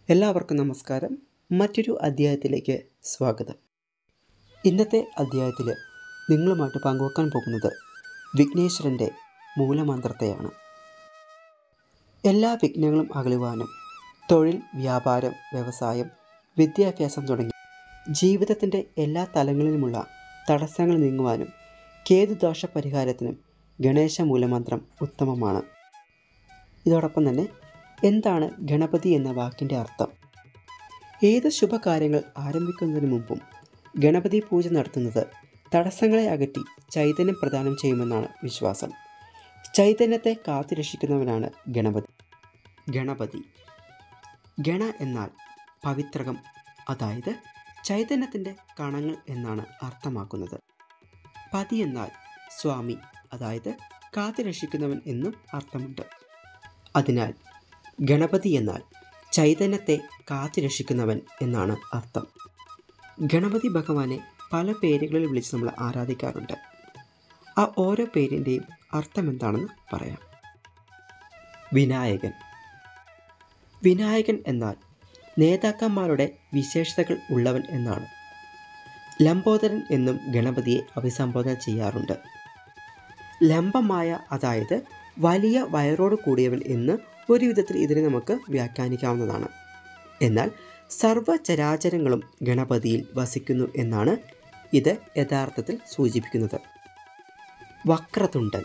എല്ലാവർക്കും നമസ്കാരം മറ്റൊരു അധ്യായത്തിലേക്ക് സ്വാഗതം ഇന്നത്തെ അധ്യായത്തിൽ നിങ്ങളുമായിട്ട് പങ്കുവെക്കാൻ പോകുന്നത് വിഘ്നേശ്വരൻ്റെ മൂലമന്ത്രത്തെയാണ് എല്ലാ വിഘ്നങ്ങളും അകലുവാനും തൊഴിൽ വ്യാപാരം വ്യവസായം വിദ്യാഭ്യാസം തുടങ്ങി ജീവിതത്തിൻ്റെ എല്ലാ തലങ്ങളിലുമുള്ള തടസ്സങ്ങൾ നീങ്ങുവാനും കേതുദോഷ പരിഹാരത്തിനും ഗണേശ മൂലമന്ത്രം ഉത്തമമാണ് ഇതോടൊപ്പം തന്നെ എന്താണ് ഗണപതി എന്ന വാക്കിൻ്റെ അർത്ഥം ഏത് ശുഭകാര്യങ്ങൾ ആരംഭിക്കുന്നതിന് മുമ്പും ഗണപതി പൂജ നടത്തുന്നത് തടസ്സങ്ങളെ അകറ്റി ചൈതന്യം പ്രദാനം ചെയ്യുമെന്നാണ് വിശ്വാസം ചൈതന്യത്തെ കാത്തുരക്ഷിക്കുന്നവനാണ് ഗണപതി ഗണപതി ഗണ എന്നാൽ പവിത്രകം അതായത് ചൈതന്യത്തിൻ്റെ കണങ്ങൾ എന്നാണ് അർത്ഥമാക്കുന്നത് പതി എന്നാൽ സ്വാമി അതായത് കാത്തുരക്ഷിക്കുന്നവൻ എന്നും അർത്ഥമുണ്ട് അതിനാൽ ഗണപതി എന്നാൽ ചൈതന്യത്തെ കാത്തുരക്ഷിക്കുന്നവൻ എന്നാണ് അർത്ഥം ഗണപതി ഭഗവാനെ പല പേരുകളിൽ വിളിച്ച് നമ്മൾ ആരാധിക്കാറുണ്ട് ആ ഓരോ പേരിൻ്റെയും അർത്ഥം എന്താണെന്ന് പറയാം വിനായകൻ വിനായകൻ എന്നാൽ നേതാക്കന്മാരുടെ വിശേഷതകൾ ഉള്ളവൻ എന്നാണ് ലംബോദരൻ എന്നും ഗണപതിയെ അഭിസംബോധന ചെയ്യാറുണ്ട് ലംബമായ അതായത് വലിയ വയറോട് കൂടിയവൻ എന്ന് ഒരു വിധത്തിൽ ഇതിനെ നമുക്ക് വ്യാഖ്യാനിക്കാവുന്നതാണ് എന്നാൽ സർവചരാചരങ്ങളും ഗണപതിയിൽ വസിക്കുന്നു എന്നാണ് ഇത് യഥാർത്ഥത്തിൽ സൂചിപ്പിക്കുന്നത് വക്രതുണ്ടൻ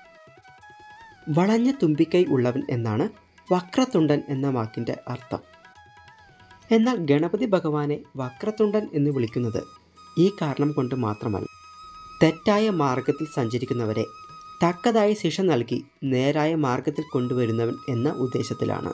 വളഞ്ഞ തുമ്പിക്കൈ ഉള്ളവൻ എന്നാണ് വക്രതുണ്ടൻ എന്ന വാക്കിൻ്റെ അർത്ഥം എന്നാൽ ഗണപതി ഭഗവാനെ വക്രതുണ്ടൻ എന്ന് വിളിക്കുന്നത് ഈ കാരണം കൊണ്ട് മാത്രമല്ല തെറ്റായ മാർഗത്തിൽ സഞ്ചരിക്കുന്നവരെ തക്കതായ ശിക്ഷ നൽകി നേരായ മാർഗത്തിൽ കൊണ്ടുവരുന്നവൻ എന്ന ഉദ്ദേശത്തിലാണ്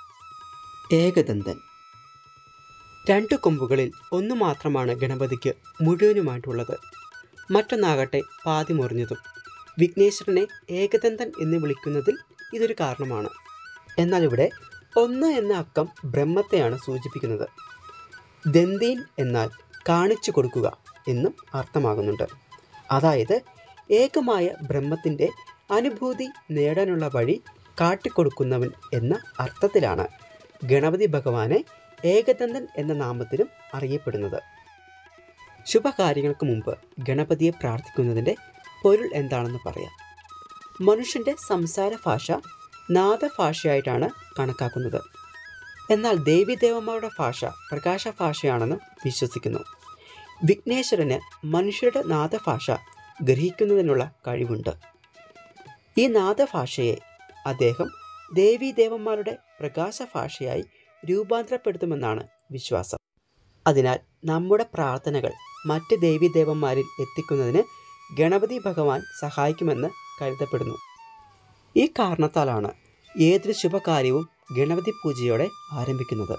ഏകദന്തൻ രണ്ട് കൊമ്പുകളിൽ ഒന്ന് മാത്രമാണ് ഗണപതിക്ക് മുഴുവനുമായിട്ടുള്ളത് മറ്റൊന്നാകട്ടെ പാതി മുറിഞ്ഞതും വിഘ്നേശ്വരനെ ഏകദന്തൻ എന്ന് വിളിക്കുന്നതിൽ ഇതൊരു കാരണമാണ് എന്നാൽ ഇവിടെ ഒന്ന് എന്ന അക്കം ബ്രഹ്മത്തെയാണ് സൂചിപ്പിക്കുന്നത് ദന്തീൻ എന്നാൽ കാണിച്ചു കൊടുക്കുക എന്നും അർത്ഥമാകുന്നുണ്ട് അതായത് ഏകമായ ബ്രഹ്മത്തിൻ്റെ അനുഭൂതി നേടാനുള്ള വഴി കാട്ടിക്കൊടുക്കുന്നവൻ എന്ന അർത്ഥത്തിലാണ് ഗണപതി ഭഗവാനെ ഏകദന്തൻ എന്ന നാമത്തിലും അറിയപ്പെടുന്നത് ശുഭകാര്യങ്ങൾക്ക് മുമ്പ് ഗണപതിയെ പ്രാർത്ഥിക്കുന്നതിൻ്റെ പൊരുൾ എന്താണെന്ന് പറയാം മനുഷ്യൻ്റെ സംസാര ഭാഷ നാദഭാഷയായിട്ടാണ് കണക്കാക്കുന്നത് എന്നാൽ ദേവീദേവന്മാരുടെ ഭാഷ പ്രകാശ ഭാഷയാണെന്ന് വിശ്വസിക്കുന്നു വിഘ്നേശ്വരന് മനുഷ്യരുടെ നാദഭാഷ ഗ്രഹിക്കുന്നതിനുള്ള കഴിവുണ്ട് ഈ നാദഭാഷയെ അദ്ദേഹം ദേവീദേവന്മാരുടെ പ്രകാശ ഭാഷയായി രൂപാന്തരപ്പെടുത്തുമെന്നാണ് വിശ്വാസം അതിനാൽ നമ്മുടെ പ്രാർത്ഥനകൾ മറ്റ് ദേവീദേവന്മാരിൽ എത്തിക്കുന്നതിന് ഗണപതി ഭഗവാൻ സഹായിക്കുമെന്ന് കരുതപ്പെടുന്നു ഈ കാരണത്താലാണ് ഏതൊരു ശുഭകാര്യവും ഗണപതി പൂജയോടെ ആരംഭിക്കുന്നത്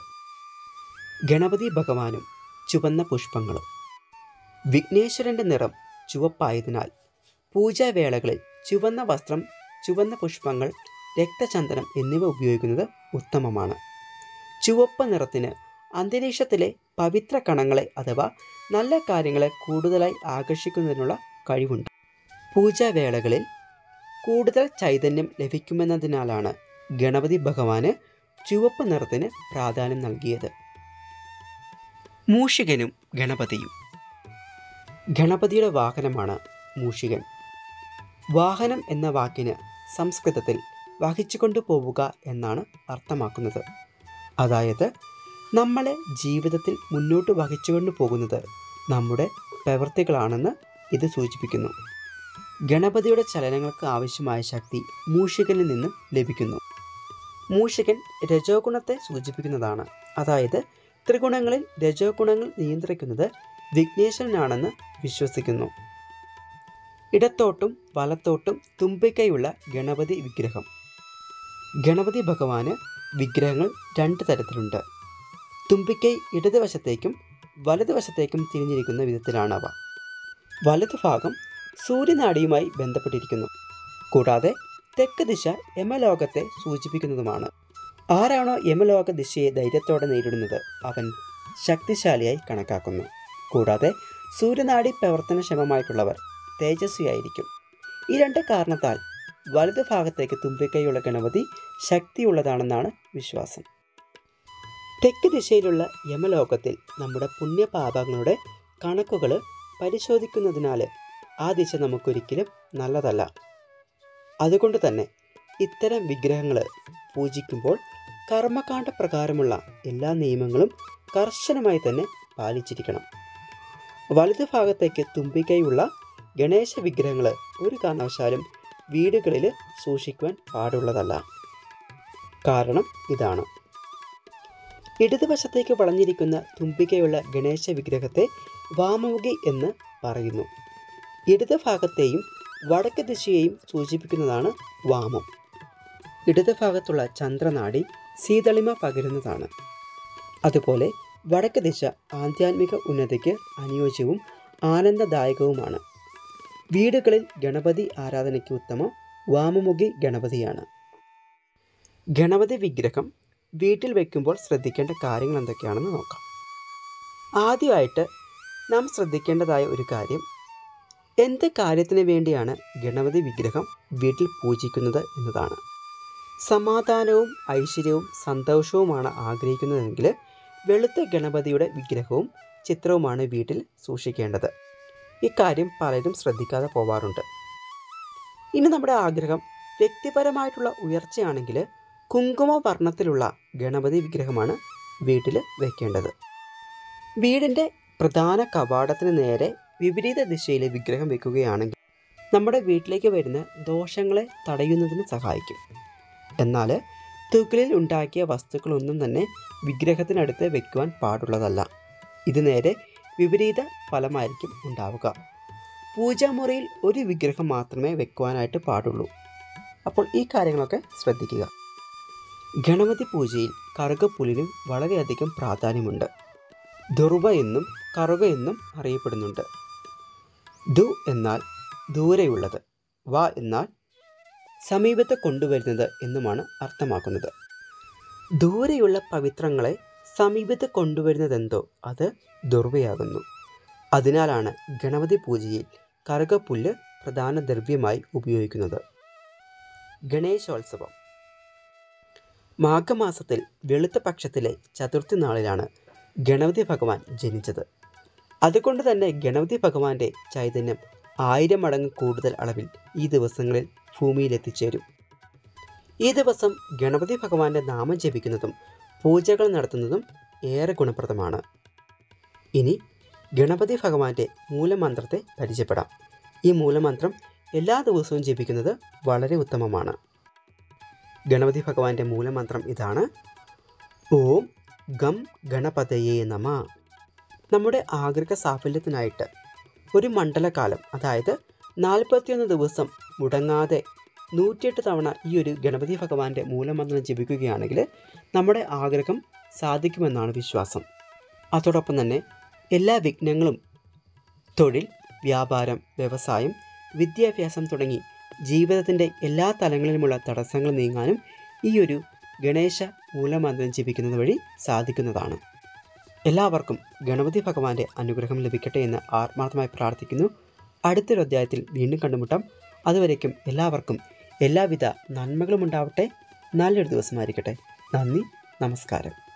ഗണപതി ഭഗവാനും ചുവന്ന പുഷ്പങ്ങളും വിഘ്നേശ്വരൻ്റെ നിറം ചുവപ്പായതിനാൽ പൂജാവേളകളിൽ ചുവന്ന വസ്ത്രം ചുവന്ന പുഷ്പങ്ങൾ രക്തചന്ദനം എന്നിവ ഉപയോഗിക്കുന്നത് ഉത്തമമാണ് ചുവപ്പ് നിറത്തിന് അന്തരീക്ഷത്തിലെ പവിത്ര കണങ്ങളെ അഥവാ നല്ല കാര്യങ്ങളെ കൂടുതലായി ആകർഷിക്കുന്നതിനുള്ള കഴിവുണ്ട് പൂജാവേളകളിൽ കൂടുതൽ ചൈതന്യം ലഭിക്കുമെന്നതിനാലാണ് ഗണപതി ഭഗവാന് ചുവപ്പ് നിറത്തിന് പ്രാധാന്യം നൽകിയത് മൂഷികനും ഗണപതിയും ഗണപതിയുടെ വാഹനമാണ് മൂഷികൻ വാഹനം എന്ന വാക്കിന് സംസ്കൃതത്തിൽ വഹിച്ചുകൊണ്ടു പോവുക എന്നാണ് അർത്ഥമാക്കുന്നത് അതായത് നമ്മളെ ജീവിതത്തിൽ മുന്നോട്ട് വഹിച്ചുകൊണ്ടു പോകുന്നത് നമ്മുടെ പ്രവൃത്തികളാണെന്ന് ഇത് സൂചിപ്പിക്കുന്നു ഗണപതിയുടെ ചലനങ്ങൾക്ക് ആവശ്യമായ ശക്തി മൂഷികനിൽ നിന്നും ലഭിക്കുന്നു മൂഷികൻ രജോ ഗുണത്തെ സൂചിപ്പിക്കുന്നതാണ് അതായത് ത്രിഗുണങ്ങളിൽ രജോ ഗുണങ്ങൾ നിയന്ത്രിക്കുന്നത് വിഘ്നേശ്വരനാണെന്ന് വിശ്വസിക്കുന്നു ഇടത്തോട്ടും വലത്തോട്ടും തുമ്പിക്കൈയുള്ള ഗണപതി വിഗ്രഹം ഗണപതി ഭഗവാന് വിഗ്രഹങ്ങൾ രണ്ട് തരത്തിലുണ്ട് തുമ്പിക്കൈ ഇടതുവശത്തേക്കും വലതുവശത്തേക്കും തിരിഞ്ഞിരിക്കുന്ന വിധത്തിലാണവ വലതുഭാഗം സൂര്യനാടിയുമായി ബന്ധപ്പെട്ടിരിക്കുന്നു കൂടാതെ തെക്ക് ദിശ യമലോകത്തെ സൂചിപ്പിക്കുന്നതുമാണ് ആരാണോ യമലോക ദിശയെ ധൈര്യത്തോടെ നേരിടുന്നത് അവൻ ശക്തിശാലിയായി കണക്കാക്കുന്നു കൂടാതെ സൂര്യനാടി പ്രവർത്തനക്ഷമമായിട്ടുള്ളവർ തേജസ്വിയായിരിക്കും ഈ രണ്ട് കാരണത്താൽ വലതു ഭാഗത്തേക്ക് തുമ്പിക്കൈയുള്ള ഗണപതി ശക്തിയുള്ളതാണെന്നാണ് വിശ്വാസം തെക്ക് ദിശയിലുള്ള യമലോകത്തിൽ നമ്മുടെ പുണ്യപാപങ്ങളുടെ കണക്കുകൾ പരിശോധിക്കുന്നതിനാൽ ആ ദിശ നമുക്കൊരിക്കലും നല്ലതല്ല അതുകൊണ്ട് തന്നെ ഇത്തരം വിഗ്രഹങ്ങൾ പൂജിക്കുമ്പോൾ കർമ്മകാണ്ഡ പ്രകാരമുള്ള എല്ലാ നിയമങ്ങളും കർശനമായി തന്നെ പാലിച്ചിരിക്കണം വലതു ഭാഗത്തേക്ക് തുമ്പിക്കൈയുള്ള ഗണേശ വിഗ്രഹങ്ങൾ ഒരു കാരണവശാലും വീടുകളിൽ സൂക്ഷിക്കുവാൻ പാടുള്ളതല്ല കാരണം ഇതാണ് ഇടതുവശത്തേക്ക് വളഞ്ഞിരിക്കുന്ന തുമ്പിക്കയുള്ള ഗണേശ വിഗ്രഹത്തെ വാമമുഖി എന്ന് പറയുന്നു ഇടത് ഭാഗത്തെയും വടക്ക് ദിശയെയും സൂചിപ്പിക്കുന്നതാണ് വാമം ഇടത് ഭാഗത്തുള്ള ചന്ദ്രനാടി ശീതളിമ പകരുന്നതാണ് അതുപോലെ വടക്ക് ദിശ ആധ്യാത്മിക ഉന്നതിക്ക് അനുയോജ്യവും ആനന്ദദായകവുമാണ് വീടുകളിൽ ഗണപതി ആരാധനയ്ക്ക് ഉത്തമം വാമമുഖി ഗണപതിയാണ് ഗണപതി വിഗ്രഹം വീട്ടിൽ വയ്ക്കുമ്പോൾ ശ്രദ്ധിക്കേണ്ട കാര്യങ്ങൾ എന്തൊക്കെയാണെന്ന് നോക്കാം ആദ്യമായിട്ട് നാം ശ്രദ്ധിക്കേണ്ടതായ ഒരു കാര്യം എന്ത് കാര്യത്തിന് വേണ്ടിയാണ് ഗണപതി വിഗ്രഹം വീട്ടിൽ പൂജിക്കുന്നത് എന്നതാണ് സമാധാനവും ഐശ്വര്യവും സന്തോഷവുമാണ് ആഗ്രഹിക്കുന്നതെങ്കിൽ വെളുത്ത ഗണപതിയുടെ വിഗ്രഹവും ചിത്രവുമാണ് വീട്ടിൽ സൂക്ഷിക്കേണ്ടത് ഇക്കാര്യം പലരും ശ്രദ്ധിക്കാതെ പോവാറുണ്ട് ഇനി നമ്മുടെ ആഗ്രഹം വ്യക്തിപരമായിട്ടുള്ള ഉയർച്ചയാണെങ്കിൽ കുങ്കുമ വർണ്ണത്തിലുള്ള ഗണപതി വിഗ്രഹമാണ് വീട്ടിൽ വെക്കേണ്ടത് വീടിൻ്റെ പ്രധാന കവാടത്തിന് നേരെ വിപരീത ദിശയിൽ വിഗ്രഹം വെക്കുകയാണെങ്കിൽ നമ്മുടെ വീട്ടിലേക്ക് വരുന്ന ദോഷങ്ങളെ തടയുന്നതിന് സഹായിക്കും എന്നാൽ തുകലിൽ ഉണ്ടാക്കിയ വസ്തുക്കളൊന്നും തന്നെ വിഗ്രഹത്തിനടുത്ത് വെക്കുവാൻ പാടുള്ളതല്ല ഇത് നേരെ വിപരീത ഫലമായിരിക്കും ഉണ്ടാവുക പൂജാമുറിയിൽ ഒരു വിഗ്രഹം മാത്രമേ വെക്കുവാനായിട്ട് പാടുള്ളൂ അപ്പോൾ ഈ കാര്യങ്ങളൊക്കെ ശ്രദ്ധിക്കുക ഗണപതി പൂജയിൽ കറുകപ്പുലിനും വളരെയധികം പ്രാധാന്യമുണ്ട് ദുർവ എന്നും കറുക എന്നും അറിയപ്പെടുന്നുണ്ട് ദു എന്നാൽ ദൂരെയുള്ളത് വ എന്നാൽ സമീപത്ത് കൊണ്ടുവരുന്നത് എന്നുമാണ് അർത്ഥമാക്കുന്നത് ദൂരെയുള്ള പവിത്രങ്ങളെ സമീപത്ത് കൊണ്ടുവരുന്നതെന്തോ അത് ദുർവയാകുന്നു അതിനാലാണ് ഗണപതി പൂജയിൽ കറുകപ്പുല്ല് പ്രധാന ദ്രവ്യമായി ഉപയോഗിക്കുന്നത് ഗണേശോത്സവം മാഘമാസത്തിൽ വെളുത്ത പക്ഷത്തിലെ ചതുർത്ഥി നാളിലാണ് ഗണപതി ഭഗവാൻ ജനിച്ചത് അതുകൊണ്ട് തന്നെ ഗണപതി ഭഗവാന്റെ ചൈതന്യം ആയിരം മടങ്ങ് കൂടുതൽ അളവിൽ ഈ ദിവസങ്ങളിൽ ഭൂമിയിൽ എത്തിച്ചേരും ഈ ദിവസം ഗണപതി ഭഗവാന്റെ നാമം ജപിക്കുന്നതും പൂജകൾ നടത്തുന്നതും ഏറെ ഗുണപ്രദമാണ് ഇനി ഗണപതി ഭഗവാന്റെ മൂലമന്ത്രത്തെ പരിചയപ്പെടാം ഈ മൂലമന്ത്രം എല്ലാ ദിവസവും ജപിക്കുന്നത് വളരെ ഉത്തമമാണ് ഗണപതി ഭഗവാന്റെ മൂലമന്ത്രം ഇതാണ് ഓം ഗം ഗണപതയേ നമ നമ്മുടെ ആഗ്രഹ സാഫല്യത്തിനായിട്ട് ഒരു മണ്ഡലകാലം അതായത് നാൽപ്പത്തിയൊന്ന് ദിവസം മുടങ്ങാതെ നൂറ്റിയെട്ട് തവണ ഈ ഒരു ഗണപതി ഭഗവാന്റെ മൂലമന്ത്രം ജപിക്കുകയാണെങ്കിൽ നമ്മുടെ ആഗ്രഹം സാധിക്കുമെന്നാണ് വിശ്വാസം അതോടൊപ്പം തന്നെ എല്ലാ വിഘ്നങ്ങളും തൊഴിൽ വ്യാപാരം വ്യവസായം വിദ്യാഭ്യാസം തുടങ്ങി ജീവിതത്തിൻ്റെ എല്ലാ തലങ്ങളിലുമുള്ള തടസ്സങ്ങൾ നീങ്ങാനും ഈ ഒരു ഗണേശ മൂലമന്ത്രം ജപിക്കുന്നത് വഴി സാധിക്കുന്നതാണ് എല്ലാവർക്കും ഗണപതി ഭഗവാന്റെ അനുഗ്രഹം ലഭിക്കട്ടെ എന്ന് ആത്മാർത്ഥമായി പ്രാർത്ഥിക്കുന്നു അടുത്തൊരു അധ്യായത്തിൽ വീണ്ടും കണ്ടുമുട്ടാം അതുവരേക്കും എല്ലാവർക്കും എല്ലാവിധ നന്മകളും ഉണ്ടാവട്ടെ നല്ലൊരു ദിവസമായിരിക്കട്ടെ നന്ദി നമസ്കാരം